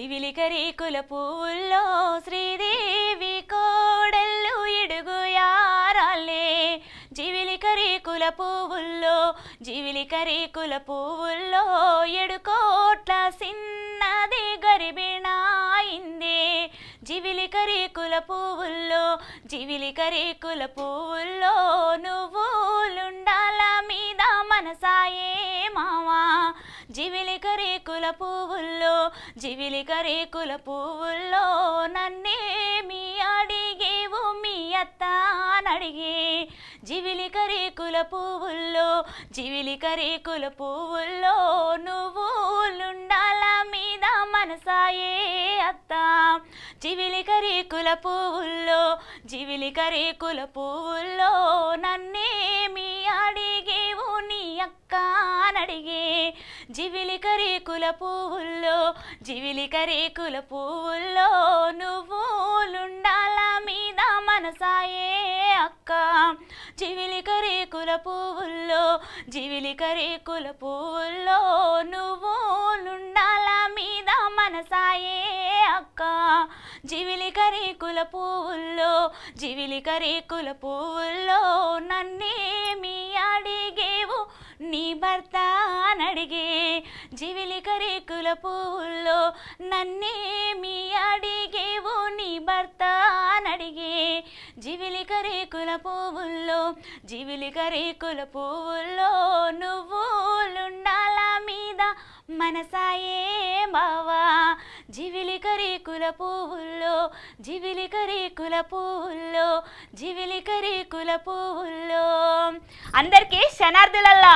జివిలికరి కుల పువ్వుల్లో శ్రీదేవి కోడళ్ళు ఇడుగు యారాలే జివిలికరి కుల పువ్వుల్లో జివిలికరి కుల పువ్వుల్లో ఎడుకోట్ల సిన్నది గరిబిణాయిందే జివిలికరి కుల పువ్వుల్లో జివిలికరి కుల పువ్వుల్లో నువ్వులుండాల మీద మనసాయే మావా జివిలికరి కుల పువ్వుల్లో జివిలికరి కుల పువ్వుల్లో నన్నేమి అడిగేవు మీ అత్త నడిగే జివిలికరి కుల పువ్వుల్లో జివిలికరి కుల పువ్వుల్లో నువ్వులుండాల మీద మనసాయే అత్త జివిలికరి కుల పువ్వుల్లో జివిలికరి కుల పువ్వుల్లో నన్నేమి అడిగేవు నీ అక్క నడిగే జివిలికరి కుల పువ్వుల్లో జివిలికరి కుల పువ్వుల్లో నువ్వులుండాల మీద మనసాయే అక్క జివిలికరి కుల పువ్వుల్లో జివిలికరి కుల పువ్వుల్లో నువ్వులుండాల మీద మనసాయే అక్క జివిలికరి కుల పువ్వుల్లో జివిలికరి కుల పువ్వుల్లో నన్నేమి అడిగేవు నీ భర్త నడిగే జివిలికరి కుల పువ్వుల్లో నన్నేమి అడిగేవు నీ భర్త నడిగే జివిలికరి కుల పువ్వుల్లో జివిలికరి కుల పువ్వుల్లో నువ్వులుండాల మీద మనసాయే బావా జివిలికరి కుల పువ్వుల్లో జివిలికరి కుల పువ్వుల్లో జివిలికరి కుల పువ్వుల్లో అందరికీ శనార్థులల్లా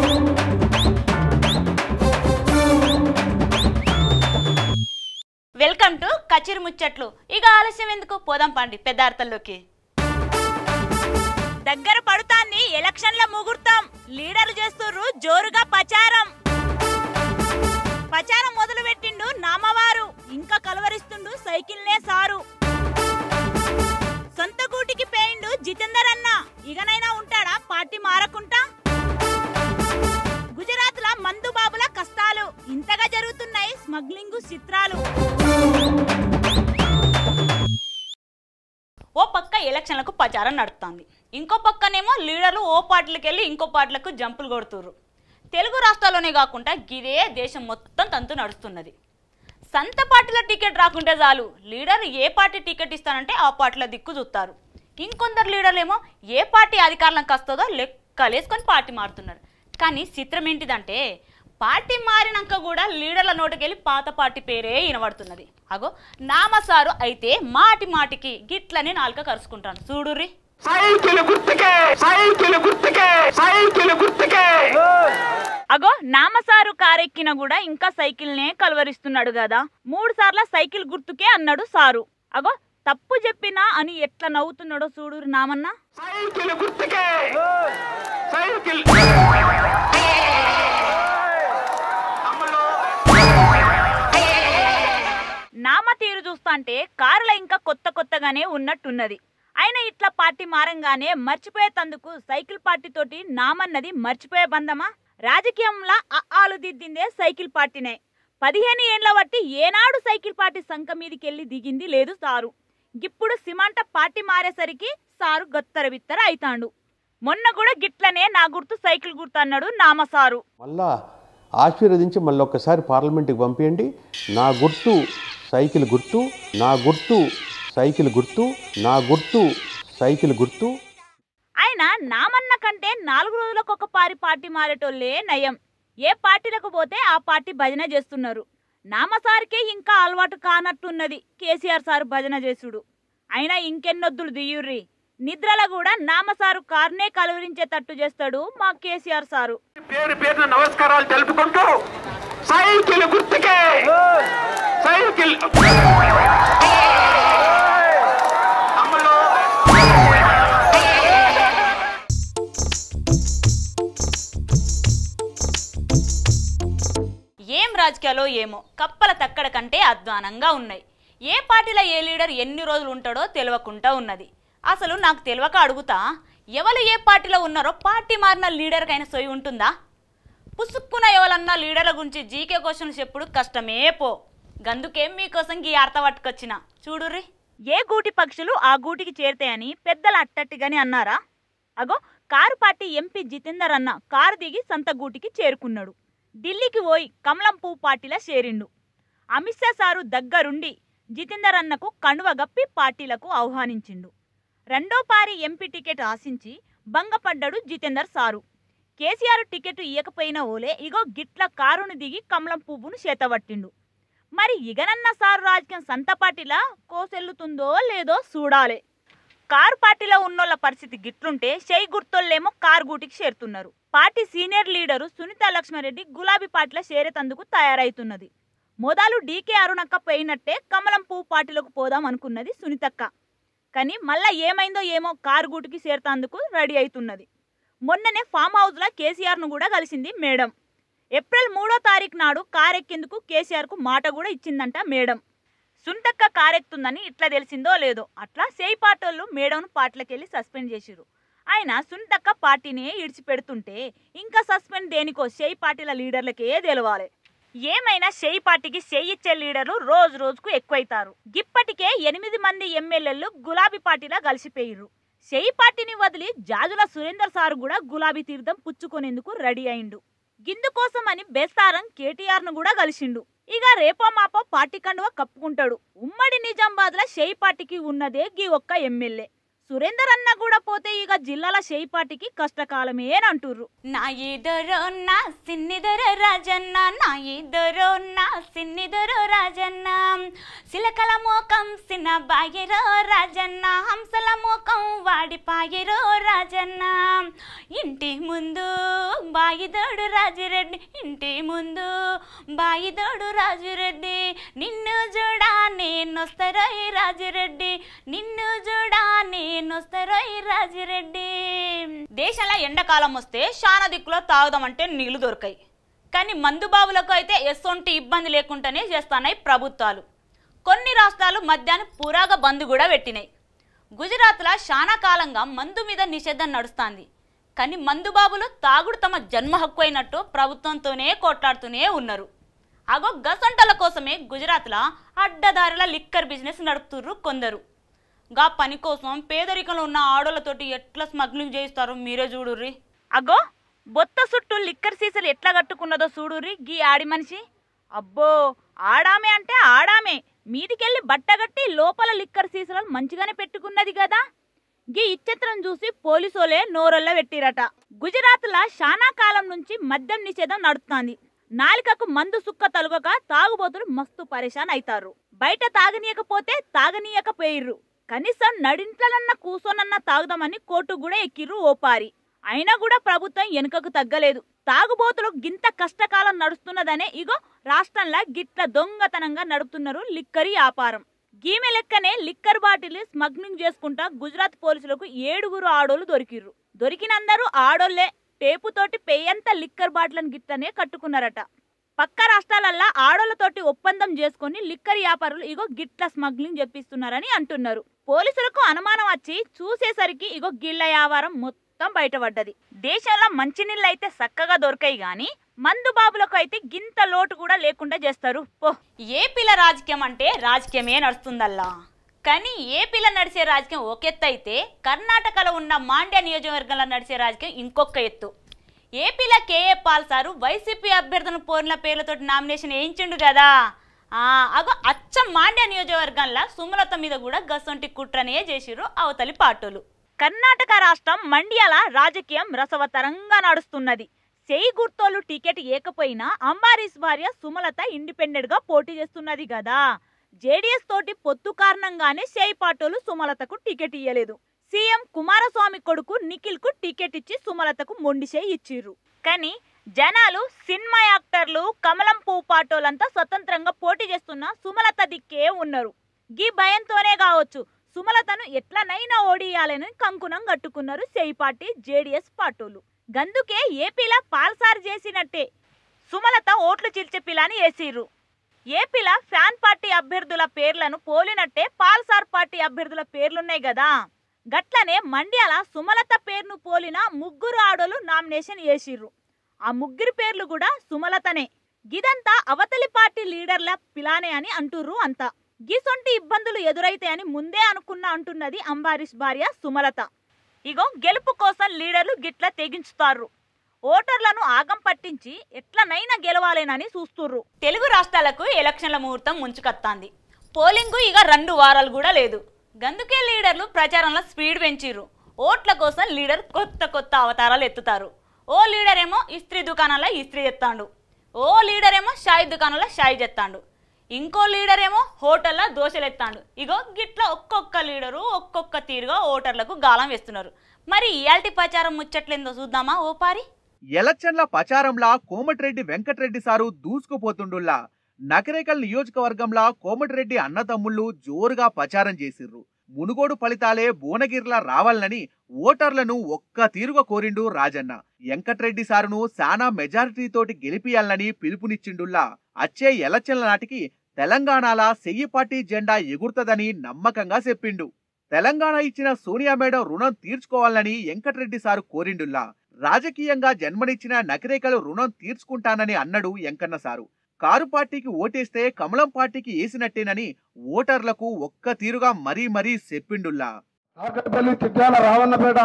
వెల్కమ్ టు కచిరి ముచ్చట్లు ఇక ఆలస్యం ఎందుకు పోదాం పండి పెద్దార్థంలోకి దగ్గర పడుతాంది ఎలక్షన్ల ముహూర్తం లీడర్లు చేస్తుర్రు జోరుగా ప్రచారం ప్రచారం మొదలు పెట్టిండు నామవారు ఇంకా కలవరిస్తుండు సైకిల్నే సారు సొంత గూటికి పేయిండు జితేందర్ అన్న ఇకనైనా ఉంటాడా పార్టీ మారకుంటా గుజరాత్ ల మందు బాబుల కష్టాలు ఇంతగా జరుగుతున్నాయి స్మగ్లింగ్ చిత్రాలు ఓ పక్క ఎలక్షన్లకు ప్రచారం నడుస్తుంది ఇంకో పక్కనేమో లీడర్లు ఓ పార్టీలకు వెళ్ళి ఇంకో పార్టీలకు జంపులు కొడుతుర్రు తెలుగు రాష్ట్రాల్లోనే కాకుండా గిదే దేశం మొత్తం తంతు నడుస్తున్నది సంత పార్టీల టికెట్ రాకుంటే చాలు లీడర్ ఏ పార్టీ టికెట్ ఇస్తానంటే ఆ పార్టీల దిక్కు చూస్తారు ఇంకొందరు లీడర్లు ఏమో ఏ పార్టీ అధికారంలోకి వస్తుందో లెక్కలేసుకొని పార్టీ మారుతున్నారు కానీ చిత్రం ఏంటిదంటే పార్టీ మారినాక కూడా లీడర్ల నోటికెళ్ళి పాత పార్టీ పేరే వినబడుతున్నది అగో నామసారు అయితే మాటి మాటికి గిట్లని నాలుక కరుచుకుంటాను చూడుర్రి సైకిల్ గుర్తుకే సైకిల్ గుర్తుకే సైకిల్ గుర్తుకే అగో నామసారు కారెక్కిన కూడా ఇంకా సైకిల్నే కలవరిస్తున్నాడు కదా మూడు సార్ల సైకిల్ గుర్తుకే అన్నాడు సారు అగో తప్పు చెప్పినా అని ఎట్లా నవ్వుతున్నాడో చూడు నామన్న సైకిల్ గుర్తుకే సైకిల్ అమలు నామ తీరు చూస్తాంటే కారుల ఇంకా కొత్త కొత్తగానే ఉన్నట్టున్నది అయినా ఇట్లా పార్టీ మారంగానే మర్చిపోయేతందుకు సైకిల్ పార్టీ తోటి నామన్నది మర్చిపోయే బంధమా రాజకీయంలా ఆలు దిద్దిందే సైకిల్ పార్టీనే పదిహేను ఏండ్ల బట్టి ఏనాడు సైకిల్ పార్టీ సంఖ మీదికెళ్ళి దిగింది లేదు సారు ఇప్పుడు సిమంట పార్టీ మారేసరికి సారు గత్తర బిత్తర అయితాండు మొన్న కూడా గిట్లనే నా గుర్తు సైకిల్ గుర్తు అన్నాడు నామసారు మళ్ళా ఆశీర్వదించి మళ్ళీ ఒక్కసారి పార్లమెంట్కి పంపించండి నా గుర్తు సైకిల్ గుర్తు నా గుర్తు సైకిల్ గుర్తు నా గుర్తు సైకిల్ గుర్తు ఆయన నామన్న కంటే నాలుగు రోజులకు ఒక పారి పార్టీ మారేటోళ్ళే నయం ఏ పార్టీలకు పోతే ఆ పార్టీ భజన చేస్తున్నారు నామసారికే ఇంకా అలవాటు కానట్టున్నది కేసీఆర్ సారు భజన చేసుడు అయినా ఇంకెన్నొద్దులు దియ్యుర్రి నిద్రల కూడా నామసారు కార్నే కలవరించేటట్టు చేస్తాడు మా కేసీఆర్ సారు పేరు పేరున నమస్కారాలు తెలుపుకుంటూ సైకిల్ గుర్తుకే సైకిల్ అమలు ఏం రాజకీయాలో ఏమో కప్పల తక్కడ కంటే అధ్వానంగా ఉన్నాయి ఏ పార్టీలో ఏ లీడర్ ఎన్ని రోజులు ఉంటాడో తెలియకుండా ఉన్నది అసలు నాకు తెలియక అడుగుతా ఎవరు ఏ పార్టీలో ఉన్నారో పార్టీ మారిన లీడర్కైనా సొయి ఉంటుందా పుసుక్కున ఎవరన్నా లీడర్ల గురించి జీకే క్వశ్చన్స్ చెప్పుడు కష్టమే పో గందుకేం మీకోసం గీ ఆర్త పట్టుకొచ్చిన చూడుర్రి ఏ గూటి పక్షులు ఆ గూటికి చేరుతాయని పెద్దలు అట్టట్టుగాని అన్నారా అగో కారు పార్టీ ఎంపీ జితేందర్ అన్న కారు దిగి సంత గూటికి చేరుకున్నాడు ఢిల్లీకి పోయి కమలం పువ్వు పార్టీలో చేరిండు అమిత్ షా సారు దగ్గరుండి జితేందర్ అన్నకు కండువ గప్పి పార్టీలకు ఆహ్వానించిండు రెండో పారి ఎంపీ టికెట్ ఆశించి భంగపడ్డాడు జితేందర్ సారు కేసీఆర్ టికెట్ ఇయ్యకపోయినా ఓలే ఇగో గిట్ల కారును దిగి కమలం పువ్వును చేతబట్టిండు మరి ఇగనన్న సారు రాజకీయం సంత పార్టీలా కోసెల్లుతుందో లేదో చూడాలి కారు పార్టీలో ఉన్నోళ్ళ పరిస్థితి గిట్లుంటే షై గుర్తోళ్ళేమో కారు గూటికి చేరుతున్నారు party senior leader Sunitha Laxma Reddy గులాబీ పార్టీలో చేరేతందుకు తయారైతున్నది మొదలు డీకే అరుణక్క పోయినట్టే కమలం పువ్వు పార్టీలోకి పోదాం అనుకున్నది సునీతక్క కానీ మళ్ళా ఏమైందో ఏమో కారు గూటికి చేరుతందుకు రెడీ అవుతున్నది మొన్ననే ఫామ్ హౌస్లో కేసీఆర్ను కూడా కలిసింది మేడం ఏప్రిల్ మూడో తారీఖు నాడు కారెక్కేందుకు కేసీఆర్కు మాట కూడా ఇచ్చిందంట మేడం సుంటక్క కారెక్తుందని ఇట్లా తెలిసిందో లేదో అట్లా సేయి పాటోళ్ళు మేడంను పాటలకెళ్ళి సస్పెండ్ చేసిరు ఆయన సుంటక్క పార్టీనే ఇడిచిపెడుతుంటే ఇంకా సస్పెండ్ దేనికో షెయి పార్టీల లీడర్లకే తెలవాలి ఏమైనా షెయి పార్టీకి షెయి ఇచ్చే లీడర్లు రోజు రోజుకు ఎక్కువైతారు ఇప్పటికే ఎనిమిది మంది ఎమ్మెల్యేలు గులాబీ పార్టీలో కలిసిపోయిర్రు షెయి పార్టీని వదిలి జాజుల సురేందర్ సార్ కూడా గులాబీ తీర్థం పుచ్చుకునేందుకు రెడీ అయిండు గిందు కోసం అని బేస్తారం కేటీఆర్ ను కూడా కలిసిండు ఇక రేపో మాపో పార్టీ కండువ కప్పుకుంటాడు ఉమ్మడి నిజామాబాద్ లో షెయి పార్టీకి ఉన్నదే గీ ఒక్క ఎమ్మెల్యే సురేందర్ అన్న కూడా పోతే ఇక జిల్లాల షెయి పార్టీకి కష్టకాలమే అని అంటుర్రు నా ఇదరో నా సిన్నిదర రాజన్న నా ఇదరో నా సిన్నిదర రాజన్న సిలకల మోకం సిన్న బాయరో రాజన్న హంసల మోకం వాడిపాయరో రాజన్న ఇంటి ముందు బాయిదోడు రాజిరెడ్డి ఇంటి ముందు బాయిదోడు రాజురెడ్డి నిన్ను చూడా నేనొస్తారోయ్ రాజిరెడ్డి నిన్ను చూడా నేనొస్తారోయ్ రాజిరెడ్డి దేశంలో ఎండాకాలం వస్తే శాన దిక్కులో తాగుదామంటే నీళ్లు దొరకాయి కానీ మందు బాబులకు అయితే ఎసొంటి ఇబ్బంది లేకుండానే చేస్తున్నాయి ప్రభుత్వాలు కొన్ని రాష్ట్రాలు మధ్యాహ్నం పూరాగా బంద్ కూడా పెట్టినాయి గుజరాత్లో శానా కాలంగా మందు మీద నిషేధం నడుస్తుంది కానీ మందు బాబులు తాగుడు తమ జన్మ హక్కు అయినట్టు ప్రభుత్వంతోనే కొట్లాడుతూనే ఉన్నారు అగో గసంటల కోసమే గుజరాత్లో అడ్డదారుల లిక్కర్ బిజినెస్ నడుపుతుర్రు కొందరు గా పని కోసం పేదరికంలో ఉన్న ఆడోళ్ళతోటి ఎట్లా స్మగ్లింగ్ చేయిస్తారో మీరే చూడుర్రి అగో బొత్త చుట్టూ లిక్కర్ సీసాలు ఎట్లా కట్టుకున్నదో చూడుర్రి గీ ఆడి మనిషి అబ్బో ఆడామే అంటే ఆడామే మీదికెళ్ళి బట్టగట్టి లోపల లిక్కర్ సీసాలను మంచిగానే పెట్టుకున్నది కదా గీ ఇచ్చత్రం చూసి పోలీసోలే నోరల్ల పెట్టిరట గుజరాత్ల శానా కాలం నుంచి మద్యం నిషేధం నడుస్తుంది నాలికకు మందు సుక్క తలుగక తాగుబోతులు మస్తు పరేషాన్ అవుతారు బయట తాగనీయకపోతే తాగనీయకపోయిర్రు కనీసం నడింట్లనన్న కూసోనన్న తాగుదామని కోర్టు కూడా ఎక్కిర్రు ఓపారి అయినా కూడా ప్రభుత్వం వెనుకకు తగ్గలేదు తాగుబోతులు గింత కష్టకాలం నడుస్తున్నదనే ఇగో రాష్ట్రంలో గిట్ల దొంగతనంగా నడుపుతున్నారు లిక్కరి వ్యాపారం గీమె లెక్కనే లిక్కర్ బాటిల్ స్మగ్లింగ్ చేసుకుంటా గుజరాత్ పోలీసులకు ఏడుగురు ఆడోళ్ళు దొరికిర్రు దొరికినందరూ ఆడోళ్లే టేపుతోటి పెయ్యంత లిక్కర్ బాటిల్ని గిట్లనే కట్టుకున్నారట పక్క రాష్ట్రాలల్లా ఆడోళ్లతోటి ఒప్పందం చేసుకొని లిక్కర్ వ్యాపారులు ఇగో గిట్ల స్మగ్లింగ్ చెప్పిస్తున్నారని అంటున్నారు పోలీసులకు అనుమానం వచ్చి చూసేసరికి ఇగో గిళ్ళ వ్యాపారం మొత్తం బయటపడ్డది దేశంలో మంచినీళ్ళు అయితే చక్కగా దొరకాయి గాని మందు బాబులకు అయితే గింత లోటు కూడా లేకుండా చేస్తారు పో ఏపీల రాజకీయం అంటే రాజకీయమే నడుస్తుందల్లా కానీ ఏపీలో నడిచే రాజకీయం ఒక ఎత్తు అయితే కర్ణాటకలో ఉన్న మాండ్య నియోజకవర్గంలో నడిచే రాజకీయం ఇంకొక ఎత్తు ఏపీలో కేఏ పాల్ సారు వైసీపీ అభ్యర్థులను పోరిన పేర్లతో నామినేషన్ వేయించిండు కదా ఆ, అగో అచ్చం మాండ్య నియోజకవర్గంలో సుమలత మీద కూడా గసొంటి కుట్రనే చేసిర్రు అవతలి పార్టీలు కర్ణాటక రాష్ట్రం మండ్యాల రాజకీయం రసవతరంగా నడుస్తున్నది చేయి గుర్తోలు టికెట్ ఏకపోయినా అంబారీస్ భార్య సుమలత ఇండిపెండెంట్ గా పోటీ చేస్తున్నది కదా జేడీఎస్ తోటి పొత్తు కారణంగానే చేయి పాటోలు సుమలతకు టికెట్ ఇయ్యలేదు సీఎం కుమారస్వామి కొడుకు నిఖిల్ కు టికెట్ ఇచ్చి సుమలతకు మొండి చేయి ఇచ్చిర్రు కానీ జనాలు సినిమా యాక్టర్లు కమలం పువ్వు పాటోలంతా స్వతంత్రంగా పోటీ చేస్తున్న సుమలత దిక్కే ఉన్నారు గీ భయంతోనే కావచ్చు సుమలతను ఎట్లనైనా ఓడియాలని కంకుణం కట్టుకున్నారు సేయి పార్టీ జేడీఎస్ పార్టీలు గందుకే ఏపీలో పాల్సార్ చేసినట్టే సుమలత ఓట్లు చిల్చే పిల్లని వేసిర్రు ఏపీలో ఫ్యాన్ పార్టీ అభ్యర్థుల పేర్లను పోలినట్టే పాల్సార్ పార్టీ అభ్యర్థుల పేర్లున్నాయి కదా గట్లనే మండ్యాల సుమలత పేరును పోలిన ముగ్గురు ఆడోలు నామినేషన్ వేసిర్రు ఆ ముగ్గురు పేర్లు కూడా సుమలతనే గిదంతా అవతలి పార్టీ లీడర్ల పిలానే అని అంటుర్రు అంతా గిసొంటి ఇబ్బందులు ఎదురైతాయని ముందే అనుకున్నా అంటున్నది అంబారీష్ భార్య సుమలత ఇగో గెలుపు కోసం లీడర్లు గిట్ల తెగించుతారు ఓటర్లను ఆగం పట్టించి ఎట్లనైనా గెలవాలేనని చూస్తుర్రు తెలుగు రాష్ట్రాలకు ఎలక్షన్ల ముహూర్తం ముంచుకత్తాంది పోలింగు ఇక రెండు వారాలు కూడా లేదు గందుకే లీడర్లు ప్రచారంలో స్పీడ్ పెంచిర్రు ఓట్ల కోసం లీడర్ కొత్త కొత్త అవతారాలు ఎత్తుతారు ఓ లీడర్ ఏమో ఇస్త్రీ దుకాణంలో ఇస్త్రీ ఎత్తాండు ఓ లీడర్ ఏమో షాయి దుకాణంలో షాయి చెత్తాండు ఇంకో లీడర్ ఏమో హోటల్లో దోశలు ఎత్తాండు ఇగో గిట్ల ఒక్కొక్క లీడరు ఒక్కొక్క తీరుగా ఓటర్లకు గాలం వేస్తున్నారు మరి ఇయాల్టి ప్రచారం ముచ్చట్లేందో చూద్దామా ఓ పారి ఎలక్షన్ల ప్రచారంలా కోమటిరెడ్డి వెంకటరెడ్డి సారు దూసుకుపోతుండుల్లా నకరేకల్ నియోజకవర్గంలా కోమటిరెడ్డి అన్నదమ్ముళ్ళు జోరుగా ప్రచారం చేసిర్రు మునుగోడు ఫలితాలే భువనగిరిలా రావాలని ఓటర్లను ఒక్క తీరుగా కోరిండు రాజన్న వెంకట్రెడ్డి సారును శానా మెజారిటీతోటి గెలిపియాలని పిలుపునిచ్చిండుల్లా అచ్చే ఎలక్షన్ల నాటికి తెలంగాణల సెయ్యి పార్టీ జెండా ఎగురుతదని నమ్మకంగా చెప్పిండు తెలంగాణ ఇచ్చిన సోనియా మేడం రుణం తీర్చుకోవాలని వెంకటరెడ్డి సారు కోరిండుల్లా రాజకీయంగా జన్మనిచ్చిన నకిరేకలు రుణం తీర్చుకుంటానని అన్నడు వెంకన్న సారు కారు పార్టీకి ఓటేస్తే కమలం పార్టీకి వేసినట్టేనని ఓటర్లకు ఒక్క తీరుగా మరీ మరీ చెప్పిండుల్లా కాకరపల్లి చిట్యాల రావన్నపేట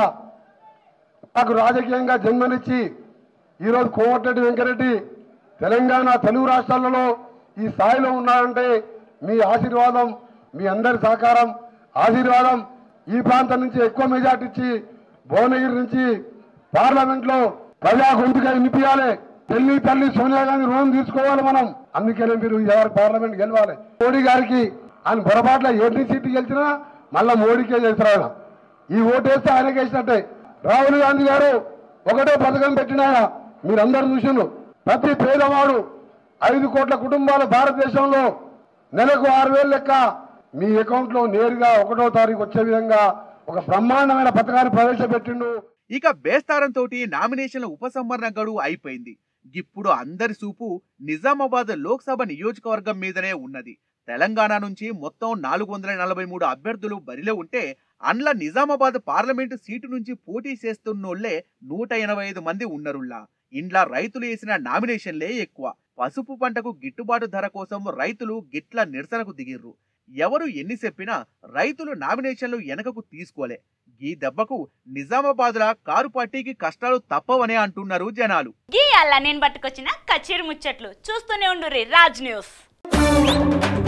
నాకు రాజకీయంగా జన్మనిచ్చి ఈరోజు కోమటిరెడ్డి వెంకరెడ్డి తెలంగాణ తెలుగు రాష్ట్రాలలో ఈ స్థాయిలో ఉన్నారంటే మీ ఆశీర్వాదం మీ అందరి సహకారం ఆశీర్వాదం ఈ ప్రాంతం నుంచి ఎక్కువ మెజార్టీ ఇచ్చి భువనగిరి నుంచి పార్లమెంట్లో ప్రజా గొంతుగా వినిపించాలి తల్లి తల్లి సోనియా గాంధీ రుణం తీసుకోవాలి మనం అందుకనే మీరు ఎవరు పార్లమెంట్ గెలవాలి మోడీ గారికి ఆయన పొరపాట్ల ఏటీ సీటు గెలిచినా మళ్ళా మోడీకే చేస్తారు ఆయన ఈ ఓటు వేస్తే ఆయనకి వేసినట్టే రాహుల్ గాంధీ గారు ఒకటే పథకం పెట్టినాయ మీరందరూ చూసిండ్రు ప్రతి పేదవాడు ఐదు కోట్ల కుటుంబాలు భారతదేశంలో నెలకు ఆరు వేలు లెక్క మీ అకౌంట్ లో నేరుగా ఒకటో తారీఖు వచ్చే విధంగా ఒక బ్రహ్మాండమైన పథకాన్ని ప్రవేశపెట్టిండు ఇక బేస్తారంతో నామినేషన్ల ఉపసంహరణ గడువు అయిపోయింది ఇప్పుడు అందరి చూపు నిజామాబాద్ లోక్సభ నియోజకవర్గం మీదనే ఉన్నది తెలంగాణ నుంచి మొత్తం నాలుగు వందల నలభై మూడు అభ్యర్థులు బరిలో ఉంటే అండ్ల నిజామాబాద్ పార్లమెంటు సీటు నుంచి పోటీ చేస్తున్నోళ్లే నూట ఎనభై ఐదు మంది ఉన్నరుల్లా ఇండ్ల రైతులు వేసిన నామినేషన్లే ఎక్కువ పసుపు పంటకు గిట్టుబాటు ధర కోసం రైతులు గిట్ల నిరసనకు దిగిర్రు ఎవరు ఎన్ని చెప్పినా రైతులు నామినేషన్లు వెనకకు తీసుకోలే ఈ దెబ్బకు నిజామాబాద్ల కారు పార్టీకి కష్టాలు తప్పవనే అంటున్నారు జనాలు గీ అలా నేను పట్టుకొచ్చిన కచేరి ముచ్చట్లు చూస్తూనే ఉండు రాజ్ న్యూస్